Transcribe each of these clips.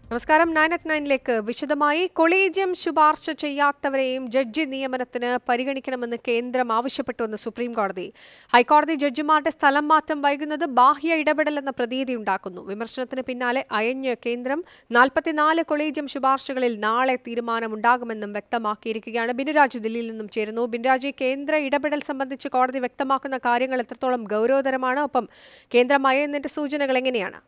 നമസ്കാരം nine at നയനിലേക്ക് വിശദമായി collegium ശുപാർശ ചെയ്യാത്തവരെയും ജഡ്ജി നിയമനത്തിന് പരിഗണിക്കണമെന്ന് കേന്ദ്രം ആവശ്യപ്പെട്ടുവെന്ന് സുപ്രീം കോടതി ഹൈക്കോടതി ജഡ്ജിമാരുടെ സ്ഥലം മാറ്റം വൈകുന്നത് ബാഹ്യ ഇടപെടലെന്ന പ്രതീതി ഉണ്ടാക്കുന്നു വിമർശനത്തിന് പിന്നാലെ അയഞ്ഞ് കേന്ദ്രം നാൽപ്പത്തിനാല് കൊളീജിയം ശുപാർശകളിൽ നാളെ തീരുമാനമുണ്ടാകുമെന്നും വ്യക്തമാക്കിയിരിക്കുകയാണ് ബിനുരാജ് ദില്ലിയിൽ നിന്നും ചേരുന്നു ബിനുരാജ് കേന്ദ്ര ഇടപെടൽ സംബന്ധിച്ച് കോടതി വ്യക്തമാക്കുന്ന കാര്യങ്ങൾ എത്രത്തോളം ഗൗരവതരമാണ് ഒപ്പം കേന്ദ്രം അയയുന്നതിന്റെ സൂചനകൾ എങ്ങനെയാണ്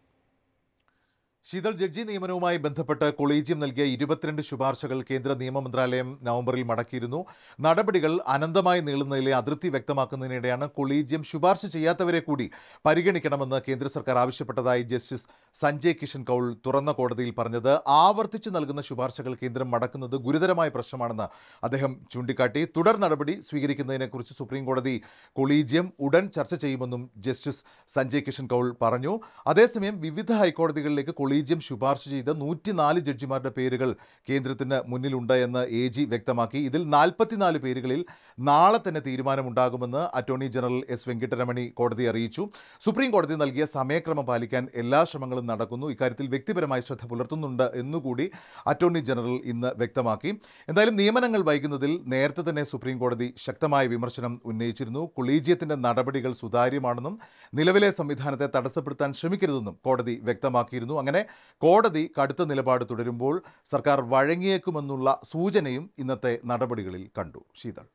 ശീതൾ ജഡ്ജി നിയമനവുമായി ബന്ധപ്പെട്ട് കൊളീജിയം നൽകിയ ഇരുപത്തിരണ്ട് ശുപാർശകൾ കേന്ദ്ര നിയമ മന്ത്രാലയം നവംബറിൽ മടക്കിയിരുന്നു നടപടികൾ അനന്തമായി നീളുന്നതിലെ അതൃപ്തി വ്യക്തമാക്കുന്നതിനിടെയാണ് കൊളീജിയം ശുപാർശ ചെയ്യാത്തവരെ കൂടി പരിഗണിക്കണമെന്ന് കേന്ദ്ര സർക്കാർ ആവശ്യപ്പെട്ടതായി ജസ്റ്റിസ് സഞ്ജയ് കിഷൻ കൗൾ തുറന്ന കോടതിയിൽ പറഞ്ഞത് ആവർത്തിച്ച് നൽകുന്ന ശുപാർശകൾ കേന്ദ്രം മടക്കുന്നത് ഗുരുതരമായ പ്രശ്നമാണെന്ന് അദ്ദേഹം ചൂണ്ടിക്കാട്ടി തുടർ നടപടി സ്വീകരിക്കുന്നതിനെക്കുറിച്ച് സുപ്രീം കോടതി കൊളീജിയം ഉടൻ ചർച്ച ചെയ്യുമെന്നും ജസ്റ്റിസ് സഞ്ജയ് കിഷൻ കൗൾ പറഞ്ഞു അതേസമയം വിവിധ ഹൈക്കോടതികളിലേക്ക് കൊളീജിയം ശുപാർശ ചെയ്ത നൂറ്റിനാല് ജഡ്ജിമാരുടെ പേരുകൾ കേന്ദ്രത്തിന് മുന്നിലുണ്ട് എന്ന് എ ജി വ്യക്തമാക്കി ഇതിൽ നാൽപ്പത്തിനാല് പേരുകളിൽ നാളെ തന്നെ തീരുമാനമുണ്ടാകുമെന്ന് അറ്റോർണി ജനറൽ എസ് വെങ്കിട്ടരമണി കോടതി അറിയിച്ചു സുപ്രീം കോടതി നൽകിയ സമയക്രമം പാലിക്കാൻ എല്ലാ ശ്രമങ്ങളും നടക്കുന്നു ഇക്കാര്യത്തിൽ വ്യക്തിപരമായ ശ്രദ്ധ പുലർത്തുന്നുണ്ട് എന്നുകൂടി അറ്റോർണി ജനറൽ ഇന്ന് വ്യക്തമാക്കി എന്തായാലും നിയമനങ്ങൾ വൈകുന്നതിൽ നേരത്തെ തന്നെ സുപ്രീം കോടതി ശക്തമായ വിമർശനം ഉന്നയിച്ചിരുന്നു കൊളീജിയത്തിന്റെ നടപടികൾ സുതാര്യമാണെന്നും നിലവിലെ സംവിധാനത്തെ തടസ്സപ്പെടുത്താൻ ശ്രമിക്കരുതെന്നും കോടതി വ്യക്തമാക്കിയിരുന്നു അങ്ങനെ കോടതി കടുത്ത നിലപാട് തുടരുമ്പോൾ സർക്കാർ വഴങ്ങിയേക്കുമെന്നുള്ള സൂചനയും ഇന്നത്തെ നടപടികളിൽ കണ്ടു ശീതൾ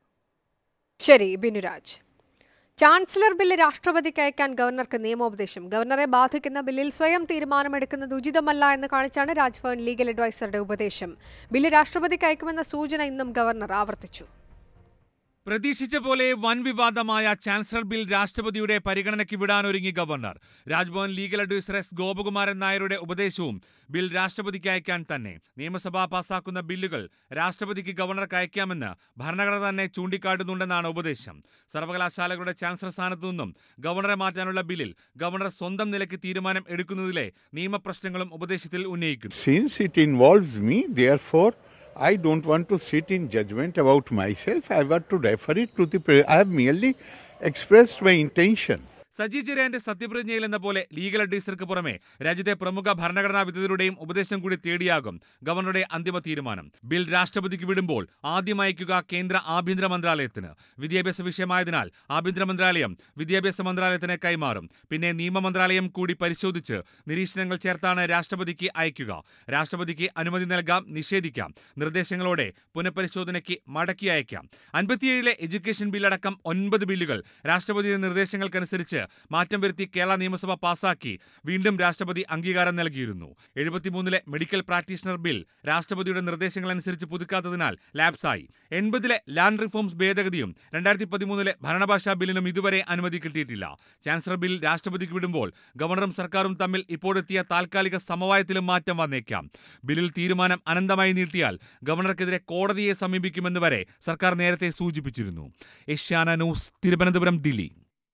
ശരി ബിനുരാജ് ചാൻസലർ ബില്ല് രാഷ്ട്രപതിക്ക് അയക്കാൻ ഗവർണർക്ക് നിയമോപദേശം ഗവർണറെ ബാധിക്കുന്ന ബില്ലിൽ സ്വയം തീരുമാനമെടുക്കുന്നത് ഉചിതമല്ല എന്ന് കാണിച്ചാണ് രാജ്ഭവൻ ലീഗൽ അഡ്വൈസറുടെ ഉപദേശം ബില്ല് രാഷ്ട്രപതിക്ക് അയക്കുമെന്ന സൂചന ഇന്നും ഗവർണർ ആവർത്തിച്ചു പ്രതീക്ഷിച്ച പോലെ വൻ വിവാദമായ ചാൻസലർ ബിൽ രാഷ്ട്രപതിയുടെ പരിഗണനയ്ക്ക് വിടാനൊരുങ്ങി governor Raj Bhavan legal adviser S Gopakumaran Nair ഉപദേശവും ബിൽ രാഷ്ട്രപതിക്ക് അയക്കാൻ തന്നെ നിയമസഭ പാസാക്കുന്ന ബില്ലുകൾ രാഷ്ട്രപതിക്ക് ഗവർണർക്ക് അയക്കാമെന്ന് ഭരണഘടന തന്നെ ചൂണ്ടിക്കാട്ടുന്നുണ്ടെന്നാണ് ഉപദേശം സർവകലാശാലകളുടെ ചാൻസലർ സ്ഥാനത്തു നിന്നും ഗവർണറെ മാറ്റാനുള്ള ബില്ലിൽ ഗവർണർ സ്വന്തം നിലയ്ക്ക് തീരുമാനം എടുക്കുന്നതിലെ നിയമപ്രശ്നങ്ങളും ഉപദേശത്തിൽ ഉന്നയിക്കുന്നു Since it involves me, therefore, I don't want to sit in judgment about myself. I want to refer it to the. Pre- I have merely expressed my intention. Saji ചെറിയാന്റെ സത്യപ്രതിജ്ഞയിൽ എന്ന പോലെ ലീഗൽ അഡ്വൈസർക്ക് പുറമെ രാജ്യത്തെ പ്രമുഖ ഭരണഘടനാ വിദഗ്ധരുടെയും ഉപദേശം കൂടി തേടിയാകും ഗവർണറുടെ അന്തിമ തീരുമാനം ബിൽ രാഷ്ട്രപതിക്ക് വിടുമ്പോൾ ആദ്യം അയക്കുക കേന്ദ്ര ആഭ്യന്തര മന്ത്രാലയത്തിന് വിദ്യാഭ്യാസ വിഷയമായതിനാൽ ആഭ്യന്തര മന്ത്രാലയം വിദ്യാഭ്യാസ മന്ത്രാലയത്തിന് കൈമാറും പിന്നെ നിയമ മന്ത്രാലയം കൂടി പരിശോധിച്ച് നിരീക്ഷണങ്ങൾ ചേർത്താണ് രാഷ്ട്രപതിക്ക് അയക്കുക രാഷ്ട്രപതിക്ക് അനുമതി നൽകാം നിഷേധിക്കാം നിർദ്ദേശങ്ങളോടെ പുനഃപരിശോധനയ്ക്ക് മടക്കി അയക്കാം അൻപത്തിയേഴിലെ എഡ്യൂക്കേഷൻ ബില്ലടക്കം ഒൻപത് ബില്ലുകൾ രാഷ്ട്രപതിയുടെ നിർദ്ദേശങ്ങൾക്കനുസരിച്ച് മാറ്റം വരുത്തി കേരള നിയമസഭ പാസാക്കി വീണ്ടും രാഷ്ട്രപതി അംഗീകാരം നൽകിയിരുന്നു എഴുപത്തിമൂന്നിലെ മെഡിക്കൽ പ്രാക്ടീഷണർ ബിൽ രാഷ്ട്രപതിയുടെ നിർദ്ദേശങ്ങളനുസരിച്ച് പുതുക്കാത്തതിനാൽ ലാപ്സായി എൺപതിലെ ലാൻഡ് റിഫോംസ് ഭേദഗതിയും രണ്ടായിരത്തി പതിമൂന്നിലെ ഭരണഭാഷാ ബില്ലിനും ഇതുവരെ അനുമതി കിട്ടിയിട്ടില്ല ചാൻസലർ ബിൽ രാഷ്ട്രപതിക്ക് വിടുമ്പോൾ ഗവർണറും സർക്കാരും തമ്മിൽ ഇപ്പോഴെത്തിയ താൽക്കാലിക സമവായത്തിലും മാറ്റം വന്നേക്കാം ബില്ലിൽ തീരുമാനം അനന്തമായി നീട്ടിയാൽ ഗവർണർക്കെതിരെ കോടതിയെ സമീപിക്കുമെന്ന് വരെ സർക്കാർ നേരത്തെ സൂചിപ്പിച്ചിരുന്നു ഏഷ്യാന ന്യൂസ് തിരുവനന്തപുരം ദില്ലി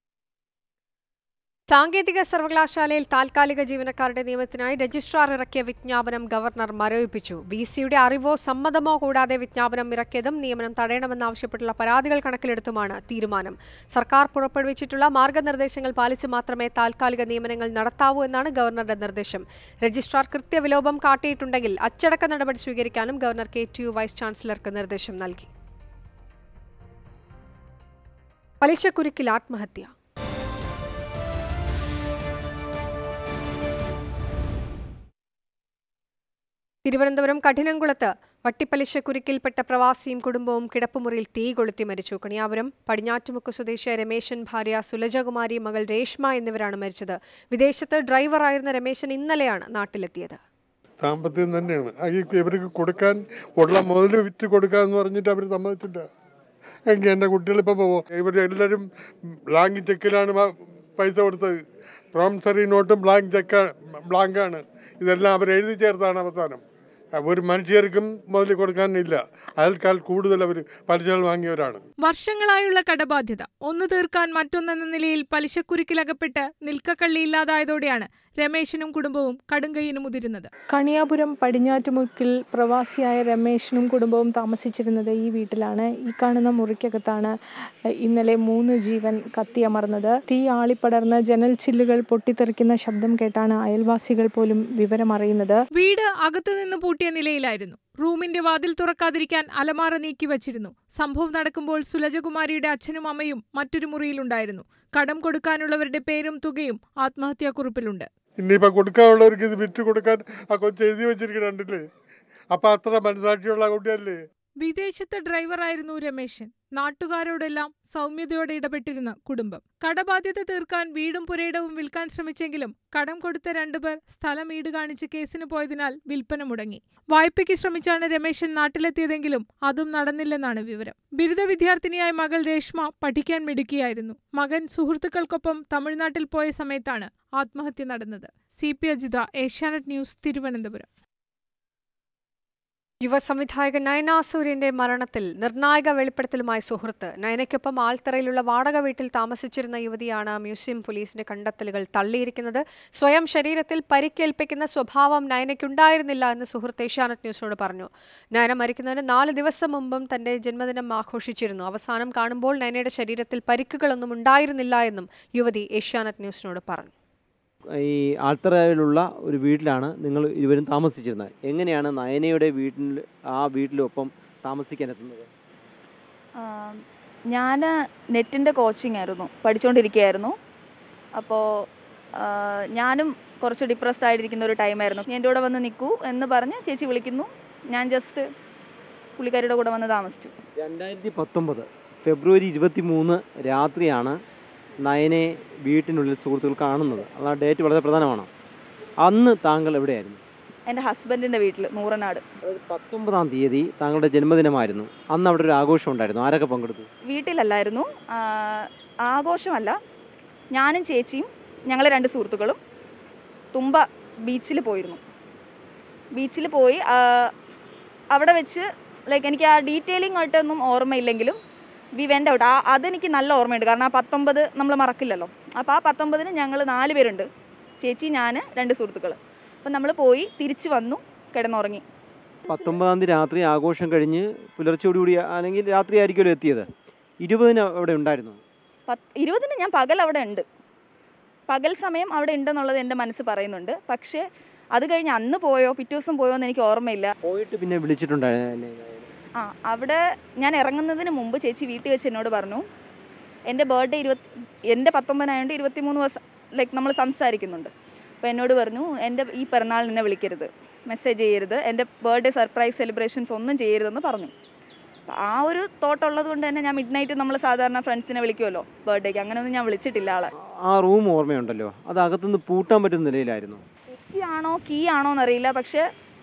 സാങ്കേതിക സർവകലാശാലയിൽ താൽക്കാലിക ജീവനക്കാരുടെ നിയമനത്തിനായി രജിസ്ട്രാർ ഇറക്കിയ വിജ്ഞാപനം ഗവർണർ മരവിപ്പിച്ചു വി സിയുടെ അറിവോ സമ്മതമോ കൂടാതെ വിജ്ഞാപനം ഇറക്കിയതും നിയമനം തടയണമെന്നാവശ്യപ്പെട്ടുള്ള പരാതികൾ കണക്കിലെടുത്തുമാണ് തീരുമാനം സർക്കാർ പുറപ്പെടുവിച്ചിട്ടുള്ള മാർഗനിർദ്ദേശങ്ങൾ പാലിച്ച് മാത്രമേ താൽക്കാലിക നിയമനങ്ങൾ നടത്താവൂ എന്നാണ് ഗവർണറുടെ നിർദ്ദേശം രജിസ്ട്രാർ കൃത്യവിലോപം കാട്ടിയിട്ടുണ്ടെങ്കിൽ അച്ചടക്ക നടപടി സ്വീകരിക്കാനും governor K T U vice ചാൻസലർക്ക് നിർദ്ദേശം നൽകി പലിശക്കുരുക്കിൽ ആത്മഹത്യ തിരുവനന്തപുരം കഠിനംകുളത്ത് വട്ടിപ്പലിശ കുരുക്കിൽപ്പെട്ട പ്രവാസിയും കുടുംബവും കിടപ്പുമുറിയിൽ തീ കൊളുത്തി മരിച്ചു കണിയാപുരം പടിഞ്ഞാറ്റുമുക്ക് സ്വദേശിയായ രമേശൻ ഭാര്യ സുലജകുമാരി മകൾ രേഷ്മ എന്നിവരാണ് മരിച്ചത് വിദേശത്ത് ഡ്രൈവറായിരുന്ന രമേശൻ ഇന്നലെയാണ് നാട്ടിലെത്തിയത് സാമ്പത്തികം തന്നെയാണ് ആ ഈ ഇവർക്ക് കൊടുക്കാൻ ഉള്ള മുതൽ വിറ്റ് കൊടുക്കാന്ന് പറഞ്ഞിട്ട് അവർ സമ്മതിച്ചില്ല എങ്കിൽ എൻ്റെ കുട്ടികളിപ്പോൾ പോവോ ഇവർ എല്ലാവരും ബ്ലാങ്ക് ചെക്കിലാണ് വ- പൈസ കൊടുത്തത് പ്രോംസറി നോട്ടും ബ്ലാങ്ക് ചെക്ക ബ്ലാങ്കാണ് ഇതെല്ലാം അവർ എഴുതി ചേർത്താണ് അവസാനം ഒരു മനുഷ്യർക്കും മുതൽ കൊടുക്കാനില്ല അതിൽക്കാൽ കൂടുതൽ അവർ പലിശകൾ വാങ്ങിയവരാണ് വർഷങ്ങളായുള്ള കടബാധ്യത ഒന്ന് തീർക്കാൻ മറ്റൊന്നെന്ന നിലയിൽ പലിശക്കുരുക്കിലകപ്പെട്ട് നിൽക്കക്കള്ളി ഇല്ലാതായതോടെയാണ് രമേശിനും കുടുംബവും കടുങ്കൈയിന് മുതിരുന്നത് കണിയാപുരം പടിഞ്ഞാറ്റുമുക്കിൽ പ്രവാസിയായ രമേശനും കുടുംബവും താമസിച്ചിരുന്നത് ഈ വീട്ടിലാണ് ഈ കാണുന്ന മുറിക്കകത്താണ് ഇന്നലെ മൂന്ന് ജീവൻ കത്തിയമർന്നത് തീ ആളിപ്പടർന്ന് ജനൽ ചില്ലുകൾ പൊട്ടിത്തെറിക്കുന്ന ശബ്ദം കേട്ടാണ് അയൽവാസികൾ പോലും വിവരമറിയുന്നത് വീട് അകത്തുനിന്ന് പൂട്ടിയ നിലയിലായിരുന്നു റൂമിന്റെ വാതിൽ തുറക്കാതിരിക്കാൻ അലമാറ നീക്കി വച്ചിരുന്നു സംഭവം നടക്കുമ്പോൾ സുലജകുമാരിയുടെ അച്ഛനും അമ്മയും മറ്റൊരു മുറിയിലുണ്ടായിരുന്നു കടം കൊടുക്കാനുള്ളവരുടെ പേരും തുകയും ആത്മഹത്യാക്കുറിപ്പിലുണ്ട് ഇനിയിപ്പോൾ കൊടുക്കാനുള്ളവർക്ക് ഇത് വിറ്റ് കൊടുക്കാൻ ആ കൊച്ചു എഴുതി വെച്ചിരിക്കണുണ്ടല്ലേ അപ്പം അത്ര മനസാക്ഷിയുള്ള കുട്ടിയല്ലേ വിദേശത്തെ ഡ്രൈവറായിരുന്നു രമേശൻ നാട്ടുകാരോടെല്ലാം സൗമ്യതയോടെ ഇടപെട്ടിരുന്ന കുടുംബം കടബാധ്യത തീർക്കാൻ വീടും പുരയിടവും വിൽക്കാൻ ശ്രമിച്ചെങ്കിലും കടം കൊടുത്ത രണ്ടുപേർ സ്ഥലം ഈട് കാണിച്ച് കേസിന് പോയതിനാൽ വിൽപ്പന മുടങ്ങി വായ്പയ്ക്ക് ശ്രമിച്ചാണ് രമേശൻ നാട്ടിലെത്തിയതെങ്കിലും അതും നടന്നില്ലെന്നാണ് വിവരം ബിരുദ വിദ്യാർത്ഥിനിയായ മകൾ രേഷ്മ പഠിക്കാൻ മിടുക്കിയായിരുന്നു മകൻ സുഹൃത്തുക്കൾക്കൊപ്പം തമിഴ്നാട്ടിൽ പോയ സമയത്താണ് ആത്മഹത്യ നടന്നത് C P Ajitha Asianet news Thiruvananthapuram യുവ സംവിധായകൻ നയന സൂര്യന്റെ മരണത്തിൽ നിർണായക വെളിപ്പെടുത്തലുമായി സുഹൃത്ത് നയനയ്ക്കൊപ്പം ആൽത്തറയിലുള്ള വാടക വീട്ടിൽ താമസിച്ചിരുന്ന യുവതിയാണ് മ്യൂസിയം പോലീസിന്റെ കണ്ടെത്തലുകൾ തള്ളിയിരിക്കുന്നത് സ്വയം ശരീരത്തിൽ പരിക്കേൽപ്പിക്കുന്ന സ്വഭാവം നയനയ്ക്കുണ്ടായിരുന്നില്ല എന്ന് സുഹൃത്ത് ഏഷ്യാനെറ്റ് ന്യൂസിനോട് പറഞ്ഞു നയന മരിക്കുന്നതിന് നാല് ദിവസം മുമ്പും തന്റെ ജന്മദിനം ആഘോഷിച്ചിരുന്നു അവസാനം കാണുമ്പോൾ നയനയുടെ ശരീരത്തിൽ പരിക്കുകളൊന്നും ഉണ്ടായിരുന്നില്ല എന്നും യുവതി ഏഷ്യാനെറ്റ് ന്യൂസിനോട് പറഞ്ഞു ഈ ആൽത്തറയിലുള്ള ഒരു വീട്ടിലാണ് നിങ്ങൾ ഇരുവരും താമസിച്ചിരുന്നത് എങ്ങനെയാണ് നയനയുടെ വീട്ടിൽ ആ വീട്ടിലൊപ്പം താമസിക്കാൻ എത്തുന്നത് ഞാൻ നെറ്റിൻ്റെ കോച്ചിങ് ആയിരുന്നു പഠിച്ചുകൊണ്ടിരിക്കുകയായിരുന്നു അപ്പോൾ ഞാനും കുറച്ച് ഡിപ്രസ്ഡ് ആയിട്ടിരിക്കുന്ന ഒരു ടൈമായിരുന്നു എൻ്റെ കൂടെ വന്ന് നിൽക്കൂ എന്ന് പറഞ്ഞ് ചേച്ചി വിളിക്കുന്നു ഞാൻ ജസ്റ്റ് പുള്ളിക്കാരിയുടെ കൂടെ വന്ന് താമസിച്ചു രണ്ടായിരത്തി പത്തൊമ്പത് ഫെബ്രുവരി ഇരുപത്തി മൂന്ന് രാത്രിയാണ് നയനെ വീട്ടിനുള്ളിൽ സുഹൃത്തുക്കൾ കാണുന്നത് അത് ആ ഡേറ്റ് വളരെ പ്രധാനമാണ് അന്ന് താങ്കൾ എവിടെയായിരുന്നു എൻ്റെ ഹസ്ബൻഡിൻ്റെ വീട്ടിൽ നൂറനാട് അതായത് പത്തൊമ്പതാം തീയതി താങ്കളുടെ ജന്മദിനമായിരുന്നു അന്ന് അവിടെ ഒരു ആഘോഷം ഉണ്ടായിരുന്നു ആരൊക്കെ പങ്കെടുത്തു വീട്ടിലല്ലായിരുന്നു ആ, ആഘോഷമല്ല ഞാനും ചേച്ചിയും ഞങ്ങൾ രണ്ട് സുഹൃത്തുക്കളും തുമ്പ ബീച്ചിൽ പോയിരുന്നു ബീച്ചിൽ പോയി ആ, അവിടെ വെച്ച് ലൈക്ക് എനിക്ക് ആ ഡീറ്റെയിലിംഗ് ആയിട്ടൊന്നും ഓർമ്മയില്ലെങ്കിലും വി വെൻ്റ് ഔട്ട് ആ അതെനിക്ക് നല്ല ഓർമ്മയുണ്ട് കാരണം ആ പത്തൊമ്പത് നമ്മൾ മറക്കില്ലല്ലോ അപ്പോൾ ആ പത്തൊമ്പതിന് ഞങ്ങൾ നാല് പേരുണ്ട് ചേച്ചി ഞാൻ രണ്ട് സുഹൃത്തുക്കൾ അപ്പം നമ്മൾ പോയി തിരിച്ച് വന്നു കിടന്നുറങ്ങി പത്തൊമ്പതാം തീയതി രാത്രി ആഘോഷം കഴിഞ്ഞ് പുലർച്ചയോടുകൂടി അല്ലെങ്കിൽ രാത്രി ആയിരിക്കുമല്ലോ എത്തിയത് ഇരുപതിന് അവിടെ ഉണ്ടായിരുന്നു പത്ത് ഇരുപതിന് ഞാൻ പകൽ അവിടെ ഉണ്ട് പകൽ സമയം അവിടെ ഉണ്ടെന്നുള്ളത് എൻ്റെ മനസ്സ് പറയുന്നുണ്ട് പക്ഷേ അത് കഴിഞ്ഞ് അന്ന് പോയോ പിറ്റേ ദിവസം പോയോ എന്ന് എനിക്ക് ഓർമ്മയില്ല പോയിട്ട് പിന്നെ വിളിച്ചിട്ടുണ്ടായിരുന്നു ആ അവിടെ ഞാൻ ഇറങ്ങുന്നതിന് മുമ്പ് ചേച്ചി വീട്ടിൽ വെച്ച് എന്നോട് പറഞ്ഞു എൻ്റെ ബർത്ത്ഡേ ഇരുപത്തി എൻ്റെ പത്തൊമ്പതിനായതുകൊണ്ട് ഇരുപത്തി മൂന്ന് ദിവസം ലൈക്ക് നമ്മൾ സംസാരിക്കുന്നുണ്ട് അപ്പോൾ എന്നോട് പറഞ്ഞു എൻ്റെ ഈ പിറന്നാളിന് എന്നെ വിളിക്കരുത് മെസ്സേജ് ചെയ്യരുത് എൻ്റെ ബർത്ത്ഡേ സർപ്രൈസ് സെലിബ്രേഷൻസ് ഒന്നും ചെയ്യരുതെന്ന് പറഞ്ഞു അപ്പോൾ ആ ഒരു തോട്ട് ഉള്ളത് കൊണ്ട് തന്നെ ഞാൻ മിഡ് നൈറ്റ് നമ്മൾ സാധാരണ ഫ്രണ്ട്സിനെ വിളിക്കുമല്ലോ ബർത്ത്ഡേക്ക് അങ്ങനെയൊന്നും ഞാൻ വിളിച്ചിട്ടില്ല ആളെ ആ റൂം ഓർമ്മയുണ്ടല്ലോ അത് അകത്തുനിന്ന് പൂട്ടാൻ പറ്റുന്ന നിലയിലായിരുന്നു കീ ആണോ കീ ആണോ എന്നറിയില്ല പക്ഷേ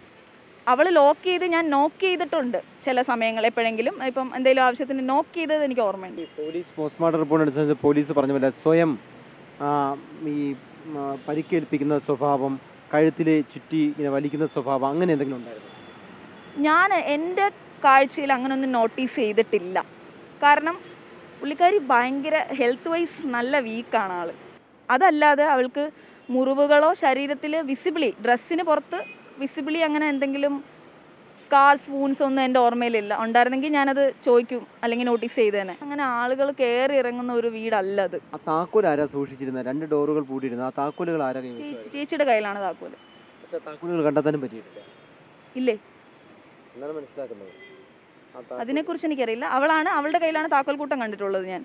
അവൾ ലോക്ക് ചെയ്ത് ഞാൻ നോക്ക് ചെയ്തിട്ടുണ്ട് ചില സമയങ്ങൾ എപ്പോഴെങ്കിലും ഇപ്പം എന്തെങ്കിലും ആവശ്യത്തിന് നോക്ക് ചെയ്തത് എനിക്ക് ഓർമ്മയുണ്ട് പോലീസ് പോസ്റ്റ്മോർട്ടം റിപ്പോർട്ട് അനുസരിച്ച് പോലീസ് പറഞ്ഞ പോലെ സ്വയം ആ, ഈ ആ, പരിക്കേൽപ്പിക്കുന്ന സ്വഭാവം കഴുത്തിൽ ചുറ്റി ഇങ്ങനെ വലിക്കുന്ന സ്വഭാവം അങ്ങനെ എന്തെങ്കിലും ഉണ്ടായിരുന്നു ഞാൻ എൻ്റെ കാഴ്ചയിൽ അങ്ങനെയൊന്നും നോട്ടീസ് ചെയ്തിട്ടില്ല കാരണം പുള്ളിക്കാരി ഭയങ്കര ഹെൽത്ത് വൈസ് നല്ല വീക്കാണ് ആൾ അതല്ലാതെ അവൾക്ക് മുറിവുകളോ ശരീരത്തിൽ വിസിബിളി ഡ്രസ്സിന് പുറത്ത് വിസിബിളി അങ്ങനെ എന്തെങ്കിലും സ്കാർസ് വൂൺസ് ഒന്നും എൻ്റെ ഓർമ്മയിലില്ല ഉണ്ടായിരുന്നെങ്കിൽ ഞാനത് ചോദിക്കും അല്ലെങ്കിൽ നോട്ടീസ് ചെയ്തേനെ അങ്ങനെ ആളുകൾ കയറി ഇറങ്ങുന്ന ഒരു വീടല്ല അത് ആ താക്കോൽ ആരാ സൂക്ഷിച്ചിരുന്നത് രണ്ട് ഡോറുകൾ പൂട്ടിയിരുന്നു ആ താക്കോലുകൾ ആരാ കൈവശം ചേച്ചി ചേച്ചിയുടെ കയ്യിലാണ് താക്കോല് പക്ഷേ താക്കോലുകൾ കണ്ടെത്താനും പറ്റിയിട്ടില്ല ഇല്ലേ എന്നാണ് മനസ്സിലാക്കുന്നത് ആ താക്കോൽ- അതിനെക്കുറിച്ച് എനിക്കറിയില്ല അവളാണ് അവളുടെ കയ്യിലാണ് താക്കോൽ കൂട്ടം കണ്ടിട്ടുള്ളത് ഞാൻ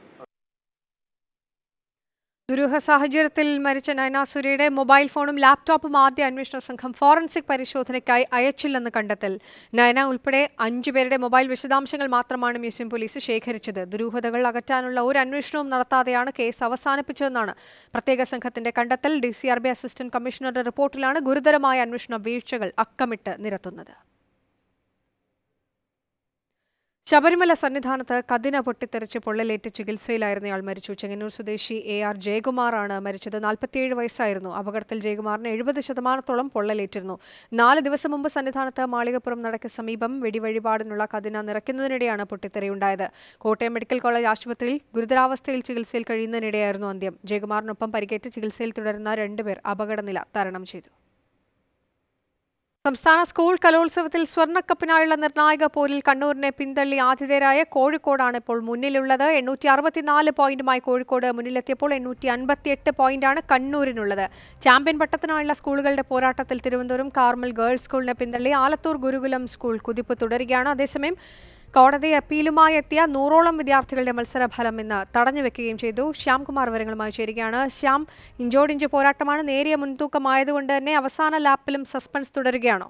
ദുരൂഹ സാഹചര്യത്തിൽ മരിച്ച നയന സൂര്യയുടെ മൊബൈൽ ഫോണും ലാപ്ടോപ്പും ആദ്യ അന്വേഷണ സംഘം ഫോറൻസിക് പരിശോധനയ്ക്കായി അയച്ചില്ലെന്ന് കണ്ടെത്തൽ നയന ഉൾപ്പെടെ അഞ്ചുപേരുടെ മൊബൈൽ വിശദാംശങ്ങൾ മാത്രമാണ് മ്യൂസിയം പോലീസ് ശേഖരിച്ചത് ദുരൂഹതകൾ അകറ്റാനുള്ള ഒരു അന്വേഷണവും നടത്താതെയാണ് കേസ് അവസാനിപ്പിച്ചതെന്നാണ് പ്രത്യേക സംഘത്തിന്റെ കണ്ടെത്തൽ D C R B assistant കമ്മീഷണറുടെ റിപ്പോർട്ടിലാണ് ഗുരുതരമായ അന്വേഷണ വീഴ്ചകൾ അക്കമിട്ട് നിരത്തുന്നത് ശബരിമല സന്നിധാനത്ത് കതിന പൊട്ടിത്തെറിച്ച് പൊള്ളലേറ്റ് ചികിത്സയിലായിരുന്നയാൾ മരിച്ചു ചെങ്ങന്നൂർ സ്വദേശി എ ആർ ജയകുമാറാണ് മരിച്ചത് നാൽപ്പത്തിയേഴ് വയസ്സായിരുന്നു അപകടത്തിൽ ജയകുമാറിന് എഴുപത് ശതമാനത്തോളം പൊള്ളലേറ്റിരുന്നു നാല് ദിവസം മുമ്പ് സന്നിധാനത്ത് മാളികപ്പുറം നടയ്ക്ക് സമീപം വെടിവഴിപാടിനുള്ള കതിന നിറയ്ക്കുന്നതിനിടെയാണ് പൊട്ടിത്തെറിയുണ്ടായത് കോട്ടയം മെഡിക്കൽ കോളേജ് ആശുപത്രിയിൽ ഗുരുതരാവസ്ഥയിൽ ചികിത്സയിൽ കഴിയുന്നതിനിടെയായിരുന്നു അന്ത്യം ജയകുമാറിനൊപ്പം പരിക്കേറ്റ് ചികിത്സയിൽ തുടരുന്ന രണ്ടുപേർ അപകടനില തരണം ചെയ്തു സംസ്ഥാന സ്കൂൾ കലോത്സവത്തിൽ സ്വർണ്ണക്കപ്പിനായുള്ള നിർണായക പോരിൽ കണ്ണൂരിനെ പിന്തള്ളി ആതിഥേയരായ കോഴിക്കോടാണ് ഇപ്പോൾ മുന്നിലുള്ളത് എണ്ണൂറ്റി അറുപത്തിനാല് പോയിന്റുമായി കോഴിക്കോട് മുന്നിലെത്തിയപ്പോൾ എണ്ണൂറ്റി അൻപത്തിയെട്ട് പോയിന്റാണ് കണ്ണൂരിനുള്ളത് ചാമ്പ്യൻ പട്ടത്തിനായുള്ള സ്കൂളുകളുടെ പോരാട്ടത്തിൽ തിരുവനന്തപുരം കാർമൽ ഗേൾസ് സ്കൂളിനെ പിന്തള്ളി ആലത്തൂർ ഗുരുകുലം സ്കൂൾ കുതിപ്പ് തുടരുകയാണ് അതേസമയം കോടതി അപ്പീലുമായി എത്തിയ നൂറോളം വിദ്യാർത്ഥികളുടെ മത്സരഫലം ഇന്ന് തടഞ്ഞുവെക്കുകയും ചെയ്തു ശ്യാംകുമാർ വിവരങ്ങളുമായി ചേരുകയാണ് ശ്യാം ഇഞ്ചോടിഞ്ച് പോരാട്ടമാണ് നേരിയ മുൻതൂക്കമായതുകൊണ്ട് തന്നെ അവസാന ലാപ്പിലും സസ്പെൻസ് തുടരുകയാണോ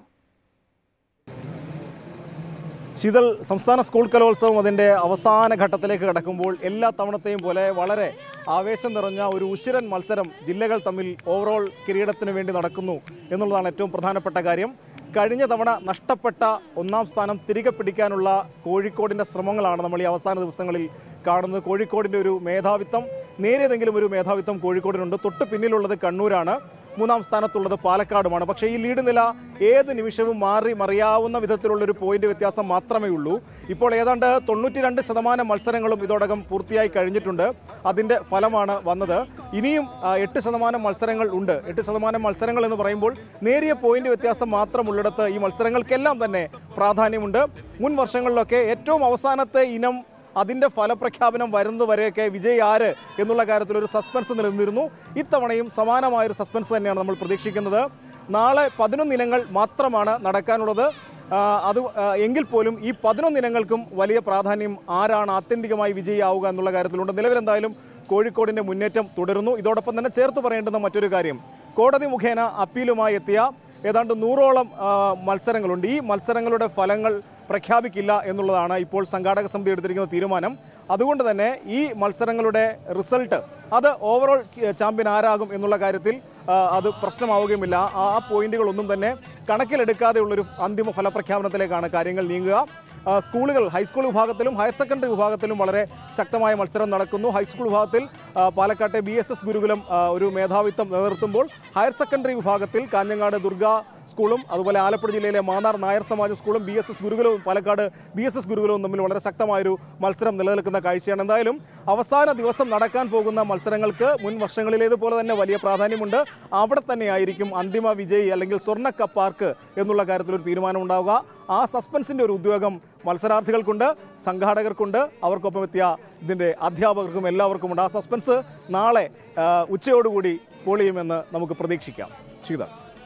ശീതൾ സംസ്ഥാന സ്കൂൾ കലോത്സവം അതിൻ്റെ അവസാന ഘട്ടത്തിലേക്ക് കടക്കുമ്പോൾ എല്ലാ തവണത്തെയും പോലെ വളരെ ആവേശം നിറഞ്ഞ ഒരു ഉശിരൻ മത്സരം ജില്ലകൾ തമ്മിൽ ഓവറോൾ കിരീടത്തിന് വേണ്ടി നടക്കുന്നു എന്നുള്ളതാണ് ഏറ്റവും പ്രധാനപ്പെട്ട കാര്യം കഴിഞ്ഞ തവണ നഷ്ടപ്പെട്ട ഒന്നാം സ്ഥാനം തിരികെ പിടിക്കാനുള്ള കോഴിക്കോടിൻ്റെ ശ്രമങ്ങളാണ് നമ്മൾ ഈ അവസാന ദിവസങ്ങളിൽ കാണുന്നത് കോഴിക്കോടിൻ്റെ ഒരു മേധാവിത്വം നേരിയതെങ്കിലും ഒരു മേധാവിത്വം കോഴിക്കോടിനുണ്ട് തൊട്ട് പിന്നിലുള്ളത് കണ്ണൂരാണ് മൂന്നാം സ്ഥാനത്തുള്ളത് പാലക്കാടുമാണ് പക്ഷേ ഈ ലീഡ് നില ഏത് നിമിഷവും മാറി മറിയാവുന്ന വിധത്തിലുള്ളൊരു പോയിന്റ് വ്യത്യാസം മാത്രമേ ഉള്ളൂ ഇപ്പോൾ ഏതാണ്ട് തൊണ്ണൂറ്റി രണ്ട് ശതമാനം മത്സരങ്ങളും ഇതോടകം പൂർത്തിയായി കഴിഞ്ഞിട്ടുണ്ട് അതിൻ്റെ ഫലമാണ് വന്നത് ഇനിയും ആ, എട്ട് ശതമാനം മത്സരങ്ങൾ ഉണ്ട് എട്ട് ശതമാനം മത്സരങ്ങൾ എന്ന് പറയുമ്പോൾ നേരിയ പോയിന്റ് വ്യത്യാസം മാത്രമുള്ളിടത്ത് ഈ മത്സരങ്ങൾക്കെല്ലാം തന്നെ പ്രാധാന്യമുണ്ട് മുൻ വർഷങ്ങളിലൊക്കെ ഏറ്റവും അവസാനത്തെ ഇനം അതിൻ്റെ ഫലപ്രഖ്യാപനം വരുന്നതുവരെയൊക്കെ വിജയ് ആര് എന്നുള്ള കാര്യത്തിൽ ഒരു സസ്പെൻസ് നിലനിന്നിരുന്നു ഇത്തവണയും സമാനമായൊരു സസ്പെൻസ് തന്നെയാണ് നമ്മൾ പ്രതീക്ഷിക്കുന്നത് നാളെ പതിനൊന്ന് ഇനങ്ങൾ മാത്രമാണ് നടക്കാനുള്ളത് ആ, അത് ആ, എങ്കിൽ പോലും ഈ പതിനൊന്ന് ഇനങ്ങൾക്കും വലിയ പ്രാധാന്യം ആരാണ് ആത്യന്തികമായി വിജയിയാവുക എന്നുള്ള കാര്യത്തിലുണ്ട് നിലവിലെന്തായാലും കോഴിക്കോടിൻ്റെ മുന്നേറ്റം തുടരുന്നു ഇതോടൊപ്പം തന്നെ ചേർത്ത് പറയേണ്ടുന്ന മറ്റൊരു കാര്യം കോടതി മുഖേന അപ്പീലുമായി എത്തിയ ഏതാണ്ട് നൂറോളം ആ, മത്സരങ്ങളുണ്ട് ഈ മത്സരങ്ങളുടെ ഫലങ്ങൾ പ്രഖ്യാപിക്കില്ല എന്നുള്ളതാണ് ഇപ്പോൾ സംഘാടക സമിതി എടുത്തിരിക്കുന്ന തീരുമാനം അതുകൊണ്ട് തന്നെ ഈ മത്സരങ്ങളുടെ റിസൾട്ട് അത് ഓവറോൾ ചാമ്പ്യൻ ആരാകും എന്നുള്ള കാര്യത്തിൽ ആ, അത് പ്രശ്നമാവുകയുമില്ല ആ ആ പോയിന്റുകളൊന്നും തന്നെ കണക്കിലെടുക്കാതെയുള്ളൊരു അന്തിമ ഫലപ്രഖ്യാപനത്തിലേക്കാണ് കാര്യങ്ങൾ നീങ്ങുക ആ, സ്കൂളുകൾ ഹൈസ്കൂൾ വിഭാഗത്തിലും ഹയർ സെക്കൻഡറി വിഭാഗത്തിലും വളരെ ശക്തമായ മത്സരം നടക്കുന്നു ഹൈസ്കൂൾ വിഭാഗത്തിൽ ആ, പാലക്കാട്ടെ ബി എസ് എസ് ഗുരുകുലം ആ, ഒരു മേധാവിത്വം നിലനിർത്തുമ്പോൾ ഹയർ സെക്കൻഡറി വിഭാഗത്തിൽ കാഞ്ഞങ്ങാട് ദുർഗ സ്കൂളും അതുപോലെ ആലപ്പുഴ ജില്ലയിലെ മാന്നാർ നായർ സമാജ സ്കൂളും ബി എസ് എസ് ഗുരുകുലവും പാലക്കാട് ബി എസ് എസ് ഗുരുകുലവും തമ്മിൽ വളരെ ശക്തമായൊരു മത്സരം നിലനിൽക്കുന്ന കാഴ്ചയാണ് എന്തായാലും അവസാന ദിവസം നടക്കാൻ പോകുന്ന മത്സരങ്ങൾക്ക് മുൻ വർഷങ്ങളിലേതുപോലെ തന്നെ വലിയ പ്രാധാന്യമുണ്ട് അവിടെ തന്നെയായിരിക്കും അന്തിമ വിജയി അല്ലെങ്കിൽ സ്വർണ്ണക്കപ്പാർക്ക് എന്നുള്ള കാര്യത്തിൽ ഒരു തീരുമാനം ഉണ്ടാവുക ആ സസ്പെൻസിൻ്റെ ഒരു ഉദ്യോഗം മത്സരാർത്ഥികൾക്കുണ്ട് സംഘാടകർക്കുണ്ട് അവർക്കൊപ്പം എത്തിയ ഇതിൻ്റെ അധ്യാപകർക്കും എല്ലാവർക്കുമുണ്ട് ആ സസ്പെൻസ് നാളെ ആ, ഉച്ചയോടുകൂടി പൊളിയുമെന്ന് നമുക്ക് പ്രതീക്ഷിക്കാം ശീത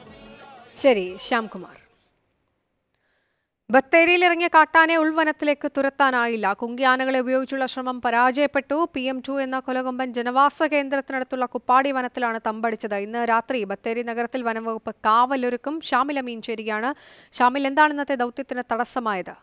ശരി ശ്യാംകുമാർ ബത്തേരിയിലിറങ്ങിയ കാട്ടാനെ ഉൾവനത്തിലേക്ക് തുരത്താനായില്ല കുങ്കിയാനകളെ ഉപയോഗിച്ചുള്ള ശ്രമം പരാജയപ്പെട്ടു പി എം ടു എന്ന കൊലകൊമ്പൻ ജനവാസ കേന്ദ്രത്തിനടുത്തുള്ള കുപ്പാടി വനത്തിലാണ് തമ്പടിച്ചത് ഇന്ന് രാത്രി ബത്തേരി നഗരത്തിൽ വനംവകുപ്പ് കാവലൊരുക്കും ഷാമിൽ അമീൻ ചേരുകയാണ് ഷാമിൽ എന്താണ് ഇന്നത്തെ ദൗത്യത്തിന് തടസ്സമായത്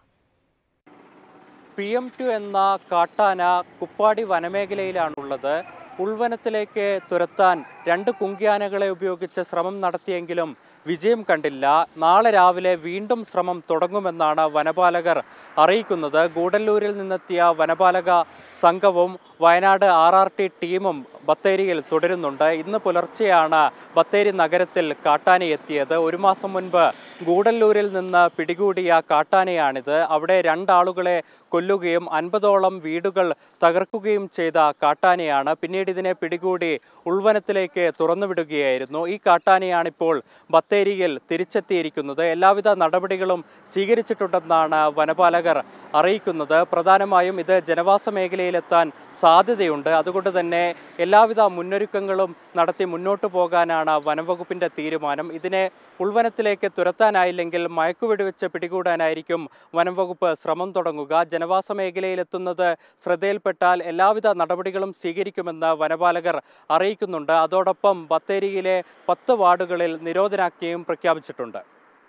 പി എം ടു എന്ന കാട്ടാന കുപ്പാടി വനമേഖലയിലാണുള്ളത് ഉൾവനത്തിലേക്ക് തുരത്താൻ രണ്ട് കുങ്കിയാനകളെ ഉപയോഗിച്ച് ശ്രമം നടത്തിയെങ്കിലും വിജയം കണ്ടില്ല നാളെ രാവിലെ വീണ്ടും ശ്രമം തുടങ്ങുമെന്നാണ് വനപാലകർ അറിയിക്കുന്നത് ഗൂഡല്ലൂരിൽ നിന്നെത്തിയ വനപാലക സംഘവും വയനാട് ആർ ആർ ടി ടീമും ബത്തേരിയിൽ തുടരുന്നുണ്ട് ഇന്ന് പുലർച്ചെയാണ് ബത്തേരി നഗരത്തിൽ കാട്ടാന എത്തിയത് ഒരു മാസം മുൻപ് ഗൂഡല്ലൂരിൽ നിന്ന് പിടികൂടിയ കാട്ടാനയാണിത് അവിടെ രണ്ടാളുകളെ കൊല്ലുകയും അൻപതോളം വീടുകൾ തകർക്കുകയും ചെയ്ത കാട്ടാനയാണ് പിന്നീട് ഇതിനെ പിടികൂടി ഉൾവനത്തിലേക്ക് തുറന്നുവിടുകയായിരുന്നു ഈ കാട്ടാനയാണിപ്പോൾ ബത്തേരിയിൽ തിരിച്ചെത്തിയിരിക്കുന്നത് എല്ലാവിധ നടപടികളും സ്വീകരിച്ചിട്ടുണ്ടെന്നാണ് വനപാലകർ അറിയിക്കുന്നത് പ്രധാനമായും ഇത് ജനവാസ മേഖലയിലെത്താൻ സാധ്യതയുണ്ട് അതുകൊണ്ട് തന്നെ എല്ലാവിധ മുന്നൊരുക്കങ്ങളും നടത്തി മുന്നോട്ട് പോകാനാണ് വനംവകുപ്പിന്റെ തീരുമാനം ഇതിനെ ഉൾവനത്തിലേക്ക് തുരത്താനായില്ലെങ്കിൽ മയക്കുവെടിവെച്ച് പിടികൂടാനായിരിക്കും വനംവകുപ്പ് ശ്രമം തുടങ്ങുക ജനവാസ മേഖലയിലെത്തുന്നത് ശ്രദ്ധയിൽപ്പെട്ടാൽ എല്ലാവിധ നടപടികളും സ്വീകരിക്കുമെന്ന് വനപാലകർ അറിയിക്കുന്നുണ്ട് അതോടൊപ്പം ബത്തേരിയിലെ പത്ത് വാർഡുകളിൽ നിരോധനാജ്ഞയും പ്രഖ്യാപിച്ചിട്ടുണ്ട്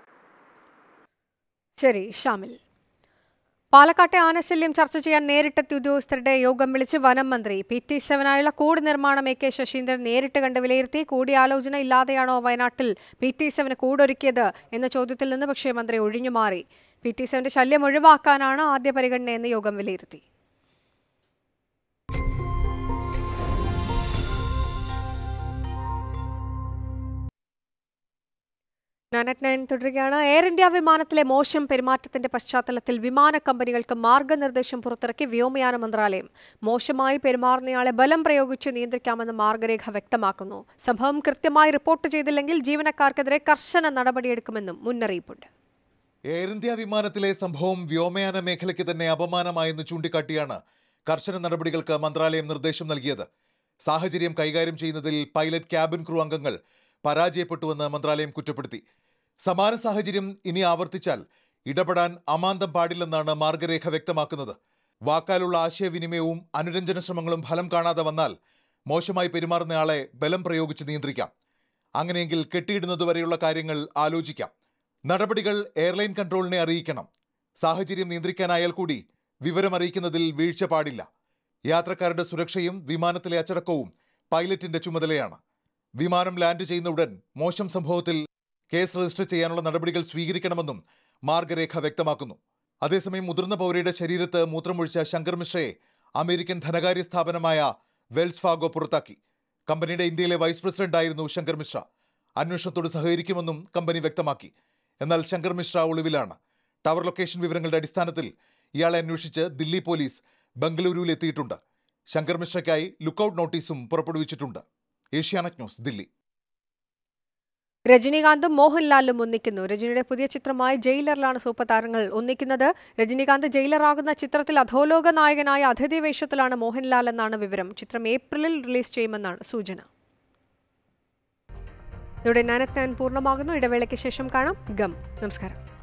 ശരി ഷാമിൽ പാലക്കാട്ടെ ആനശല്യം ചർച്ച ചെയ്യാൻ നേരിട്ടെത്തിയ ഉദ്യോഗസ്ഥരുടെ യോഗം വിളിച്ച് വനം മന്ത്രി പി ടി സെവനായുള്ള കൂട് നിർമ്മാണം എ കെ ശശീന്ദ്രൻ നേരിട്ട് കണ്ട് വിലയിരുത്തി കൂടിയാലോചന ഇല്ലാതെയാണോ വയനാട്ടിൽ പി ടി സെവന് കൂടൊരുക്കിയത് എന്ന ചോദ്യത്തിൽ നിന്ന് പക്ഷേ മന്ത്രി ഒഴിഞ്ഞുമാറി പി ടി സെവന്റെ ശല്യം ഒഴിവാക്കാനാണ് ആദ്യ പരിഗണനയെന്ന് യോഗം വിലയിരുത്തി നാനറ്റ് നയൻ തുടരുകയാണ് എയർ ഇന്ത്യ വിമാനത്തിലെ മോശം പെരുമാറ്റത്തിന്റെ പശ്ചാത്തലത്തിൽ വിമാന കമ്പനികൾക്ക് മാർഗനിർദ്ദേശം പുറത്തിറക്കി വ്യോമയാന മന്ത്രാലയം മോശമായി പെരുമാറുന്നയാളെ ബലം പ്രയോഗിച്ച് നിയന്ത്രിക്കാമെന്ന് മാർഗരേഖ വ്യക്തമാക്കുന്നു സംഭവം കൃത്യമായി റിപ്പോർട്ട് ചെയ്തില്ലെങ്കിൽ ജീവനക്കാർക്കെതിരെ കർശന നടപടിയെടുക്കുമെന്നും മുന്നറിയിപ്പുണ്ട് എയർ ഇന്ത്യ വിമാനത്തിലെ സംഭവം വ്യോമയാന മേഖലയ്ക്ക് തന്നെ അപമാനമായെന്ന് ചൂണ്ടിക്കാട്ടിയാണ് കർശന നടപടികൾക്ക് മന്ത്രാലയം നിർദ്ദേശം നൽകിയത് സാഹചര്യം കൈകാര്യം ചെയ്യുന്നതിൽ പൈലറ്റ് ക്യാബിൻ ക്രൂ അംഗങ്ങൾ പരാജയപ്പെട്ടുവെന്ന് മന്ത്രാലയം കുറ്റപ്പെടുത്തി സമാന സാഹചര്യം ഇനി ആവർത്തിച്ചാൽ ഇടപെടാൻ അമാന്തം പാടില്ലെന്നാണ് മാർഗരേഖ വ്യക്തമാക്കുന്നത് വാക്കാലുള്ള ആശയവിനിമയവും അനുരഞ്ജന ശ്രമങ്ങളും ഫലം കാണാതെ വന്നാൽ മോശമായി പെരുമാറുന്നയാളെ ബലം പ്രയോഗിച്ച് നിയന്ത്രിക്കാം അങ്ങനെയെങ്കിൽ കെട്ടിയിടുന്നതുവരെയുള്ള കാര്യങ്ങൾ ആലോചിക്കാം നടപടികൾ എയർലൈൻ കൺട്രോളിനെ അറിയിക്കണം സാഹചര്യം നിയന്ത്രിക്കാനായാൽ കൂടി വിവരം അറിയിക്കുന്നതിൽ വീഴ്ച പാടില്ല യാത്രക്കാരുടെ സുരക്ഷയും വിമാനത്തിലെ അച്ചടക്കവും പൈലറ്റിന്റെ ചുമതലയാണ് വിമാനം ലാൻഡ് ചെയ്യുന്ന ഉടൻ മോശം സംഭവത്തിൽ കേസ് രജിസ്റ്റർ ചെയ്യാനുള്ള നടപടികൾ സ്വീകരിക്കണമെന്നും മാർഗരേഖ വ്യക്തമാക്കുന്നു അതേസമയം മുതിർന്ന പൗരയുടെ ശരീരത്ത് മൂത്രമൊഴിച്ച ശങ്കർ മിശ്രയെ അമേരിക്കൻ ധനകാര്യ സ്ഥാപനമായ വെൽസ് ഫാഗോ പുറത്താക്കി കമ്പനിയുടെ ഇന്ത്യയിലെ വൈസ് പ്രസിഡന്റായിരുന്നു ശങ്കർ മിശ്ര അന്വേഷണത്തോട് സഹകരിക്കുമെന്നും കമ്പനി വ്യക്തമാക്കി എന്നാൽ ശങ്കർ മിശ്ര ഒളിവിലാണ് ടവർ ലൊക്കേഷൻ വിവരങ്ങളുടെ അടിസ്ഥാനത്തിൽ ഇയാളെ അന്വേഷിച്ച് ദില്ലി പോലീസ് ബംഗളൂരുവിൽ എത്തിയിട്ടുണ്ട് ശങ്കർ മിശ്രയ്ക്കായി ലുക്കൌട്ട് നോട്ടീസും പുറപ്പെടുവിച്ചിട്ടുണ്ട് ഏഷ്യാനെറ്റ് ന്യൂസ് ദില്ലി രജനീകാന്തും മോഹൻലാലും ഒന്നിക്കുന്നു രജനിയുടെ പുതിയ ചിത്രമായ ജയിലറിലാണ് സൂപ്പർ താരങ്ങൾ ഒന്നിക്കുന്നത് രജനീകാന്ത് ജയിലറാകുന്ന ചിത്രത്തിൽ അധോലോക നായകനായ അതിഥി വേഷത്തിലാണ് മോഹൻലാൽ എന്നാണ് വിവരം ചിത്രം ഏപ്രിലിൽ റിലീസ് ചെയ്യുമെന്നാണ് സൂചന ഇതോടെ നാനറ്റ് നയൻ പൂർണ്ണമാകുന്നു ഇടവേളയ്ക്ക് ശേഷം കാണാം ഗം നമസ്കാരം